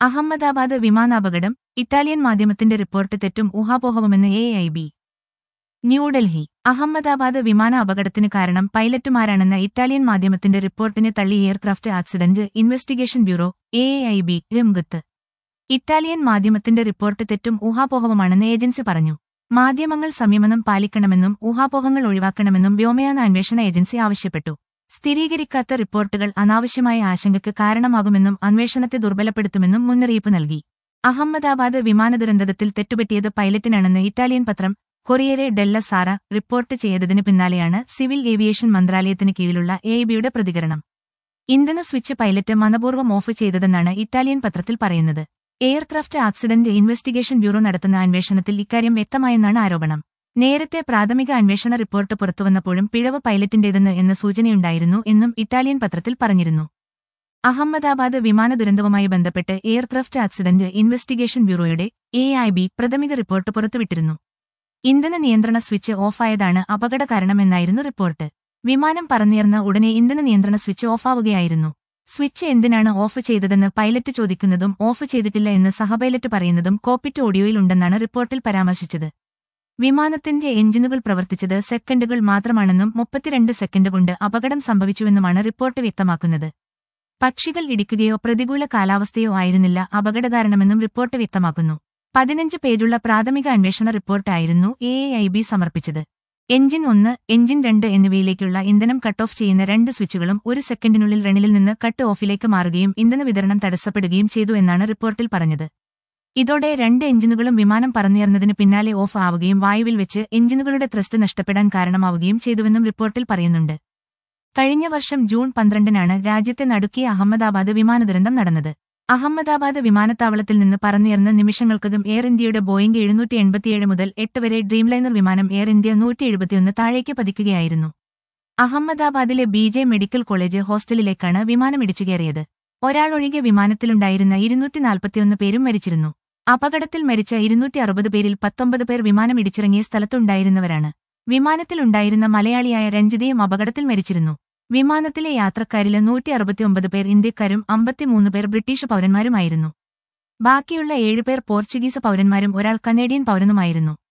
അഹമ്മദാബാദ് വിമാനാപകടം ഇറ്റാലിയൻ മാധ്യമത്തിന്റെ റിപ്പോർട്ട് തെറ്റും ഊഹാപോഹവുമെന്ന് A I B New Delhi Ahmedabad വിമാന അപകടത്തിന് കാരണം പൈലറ്റുമാരാണെന്ന ഇറ്റാലിയൻ മാധ്യമത്തിന്റെ റിപ്പോർട്ടിനെ തള്ളി aircraft accident investigation bureau A I B രംഗത്ത് ഇറ്റാലിയൻ മാധ്യമത്തിന്റെ റിപ്പോർട്ട് തെറ്റും ഊഹാപോഹവുമാണെന്ന് ഏജൻസി പറഞ്ഞു മാധ്യമങ്ങൾ സംയമനം പാലിക്കണമെന്നും ഊഹാപോഹങ്ങൾ ഒഴിവാക്കണമെന്നും വ്യോമയാന അന്വേഷണ ഏജൻസി ആവശ്യപ്പെട്ടു സ്ഥിരീകരിക്കാത്ത റിപ്പോർട്ടുകൾ അനാവശ്യമായ ആശങ്കയ്ക്ക് കാരണമാകുമെന്നും അന്വേഷണത്തെ ദുർബലപ്പെടുത്തുമെന്നും മുന്നറിയിപ്പ് നൽകി അഹമ്മദാബാദ് വിമാന ദുരന്തത്തിൽ തെറ്റുപറ്റിയത് പൈലറ്റിനാണെന്ന് ഇറ്റാലിയൻ പത്രം കൊറിയരെ ഡെല്ല സാറ റിപ്പോർട്ട് ചെയ്തതിന് പിന്നാലെയാണ് സിവിൽ ഏവിയേഷൻ മന്ത്രാലയത്തിന് കീഴിലുള്ള എഐബിയുടെ പ്രതികരണം ഇന്ധന സ്വിച്ച് പൈലറ്റ് മനപൂർവ്വം ഓഫ് ചെയ്തതെന്നാണ് ഇറ്റാലിയൻ പത്രത്തിൽ പറയുന്നത് എയർക്രാഫ്റ്റ് ആക്സിഡന്റ് ഇൻവെസ്റ്റിഗേഷൻ ബ്യൂറോ നടത്തുന്ന അന്വേഷണത്തിൽ ഇക്കാര്യം വ്യക്തമായെന്നാണ് ആരോപണം നേരത്തെ പ്രാഥമിക അന്വേഷണ റിപ്പോർട്ട് പുറത്തുവന്നപ്പോഴും പിഴവ് പൈലറ്റിന്റേതെന്ന് എന്ന സൂചനയുണ്ടായിരുന്നു എന്നും ഇറ്റാലിയൻ പത്രത്തിൽ പറഞ്ഞിരുന്നു അഹമ്മദാബാദ് വിമാന ദുരന്തവുമായി ബന്ധപ്പെട്ട് എയർക്രാഫ്റ്റ് ആക്സിഡന്റ് ഇൻവെസ്റ്റിഗേഷൻ ബ്യൂറോയുടെ എ ഐ ബി പ്രാഥമിക റിപ്പോർട്ട് പുറത്തുവിട്ടിരുന്നു ഇന്ധന നിയന്ത്രണ സ്വിച്ച് ഓഫായതാണ് അപകട കാരണമെന്നായിരുന്നു റിപ്പോർട്ട് വിമാനം പറന്നുയർന്ന ഉടനെ ഇന്ധന നിയന്ത്രണ സ്വിച്ച് ഓഫാവുകയായിരുന്നു സ്വിച്ച് എന്തിനാണ് ഓഫ് ചെയ്തതെന്ന് പൈലറ്റ് ചോദിക്കുന്നതും ഓഫ് ചെയ്തിട്ടില്ല എന്ന് സഹപൈലറ്റ് പറയുന്നതും കോപ്പിറ്റ് ഓഡിയോയിലുണ്ടെന്നാണ് റിപ്പോർട്ടിൽ പരാമർശിച്ചത് വിമാനത്തിന്റെ എഞ്ചിനുകൾ പ്രവർത്തിച്ചത് സെക്കൻഡുകൾ മാത്രമാണെന്നും മുപ്പത്തിരണ്ട് സെക്കൻഡ് കൊണ്ട് അപകടം സംഭവിച്ചുവെന്നുമാണ് റിപ്പോർട്ട് വ്യക്തമാക്കുന്നത് പക്ഷികൾ ഇടിക്കുകയോ പ്രതികൂല കാലാവസ്ഥയോ ആയിരുന്നില്ല അപകടകാരണമെന്നും റിപ്പോർട്ട് വ്യക്തമാക്കുന്നു പതിനഞ്ച് പേജുള്ള പ്രാഥമിക അന്വേഷണ റിപ്പോർട്ടായിരുന്നു എ ഐ ബി സമർപ്പിച്ചത് എഞ്ചിൻ ഒന്ന് എഞ്ചിൻ രണ്ട് എന്നിവയിലേക്കുള്ള ഇന്ധനം കട്ട് ഓഫ് ചെയ്യുന്ന രണ്ട് സ്വിച്ചുകളും ഒരു സെക്കൻഡിനുള്ളിൽ റണിലിൽ നിന്ന് കട്ട് ഓഫിലേക്ക് മാറുകയും ഇന്ധന വിതരണം തടസ്സപ്പെടുകയും ചെയ്തു എന്നാണ് റിപ്പോർട്ടിൽ പറഞ്ഞത് ഇതോടെ രണ്ട് എഞ്ചിനുകളും വിമാനം പറന്നുയർന്നതിന് പിന്നാലെ ഓഫ് ആവുകയും വായുവിൽ വെച്ച് എഞ്ചിനുകളുടെ ത്രസ്റ്റ് നഷ്ടപ്പെടാൻ കാരണമാവുകയും ചെയ്തുവെന്നും റിപ്പോർട്ടിൽ പറയുന്നുണ്ട് കഴിഞ്ഞ വർഷം ജൂൺ പന്ത്രണ്ടിനാണ് രാജ്യത്തെ നടുക്കിയ അഹമ്മദാബാദ് വിമാന ദുരന്തം നടന്നത് അഹമ്മദാബാദ് വിമാനത്താവളത്തിൽ നിന്ന് പറന്നുയർന്ന നിമിഷങ്ങൾക്കകം എയർ ഇന്ത്യയുടെ ബോയിംഗ് എഴുന്നൂറ്റി എൺപത്തിയേഴ് മുതൽ എട്ട് വരെ ഡ്രീംലൈനർ വിമാനം എയർ ഇന്ത്യ നൂറ്റി എഴുപത്തിയൊന്ന് താഴേക്ക് പതിക്കുകയായിരുന്നു അഹമ്മദാബാദിലെ ബി ജെ മെഡിക്കൽ കോളേജ് ഹോസ്റ്റലിലേക്കാണ് വിമാനം ഇടിച്ചുകയറിയത് ഒരാളൊഴികെ വിമാനത്തിലുണ്ടായിരുന്ന ഇരുന്നൂറ്റി നാൽപ്പത്തിയൊന്ന് പേരും മരിച്ചിരുന്നു അപകടത്തിൽ മരിച്ച ഇരുന്നൂറ്റി അറുപത് പേരിൽ പത്തൊമ്പത് പേർ വിമാനം ഇടിച്ചിറങ്ങിയ സ്ഥലത്തുണ്ടായിരുന്നവരാണ് വിമാനത്തിലുണ്ടായിരുന്ന മലയാളിയായ രഞ്ജിതയും അപകടത്തിൽ മരിച്ചിരുന്നു വിമാനത്തിലെ യാത്രക്കാരില് നൂറ്റി അറുപത്തിയൊമ്പത് പേർ ഇന്ത്യക്കാരും അമ്പത്തിമൂന്ന് പേർ ബ്രിട്ടീഷ് പൗരന്മാരുമായിരുന്നു ബാക്കിയുള്ള ഏഴുപേർ പോർച്ചുഗീസ് പൗരന്മാരും ഒരാൾ കനേഡിയൻ പൗരനുമായിരുന്നു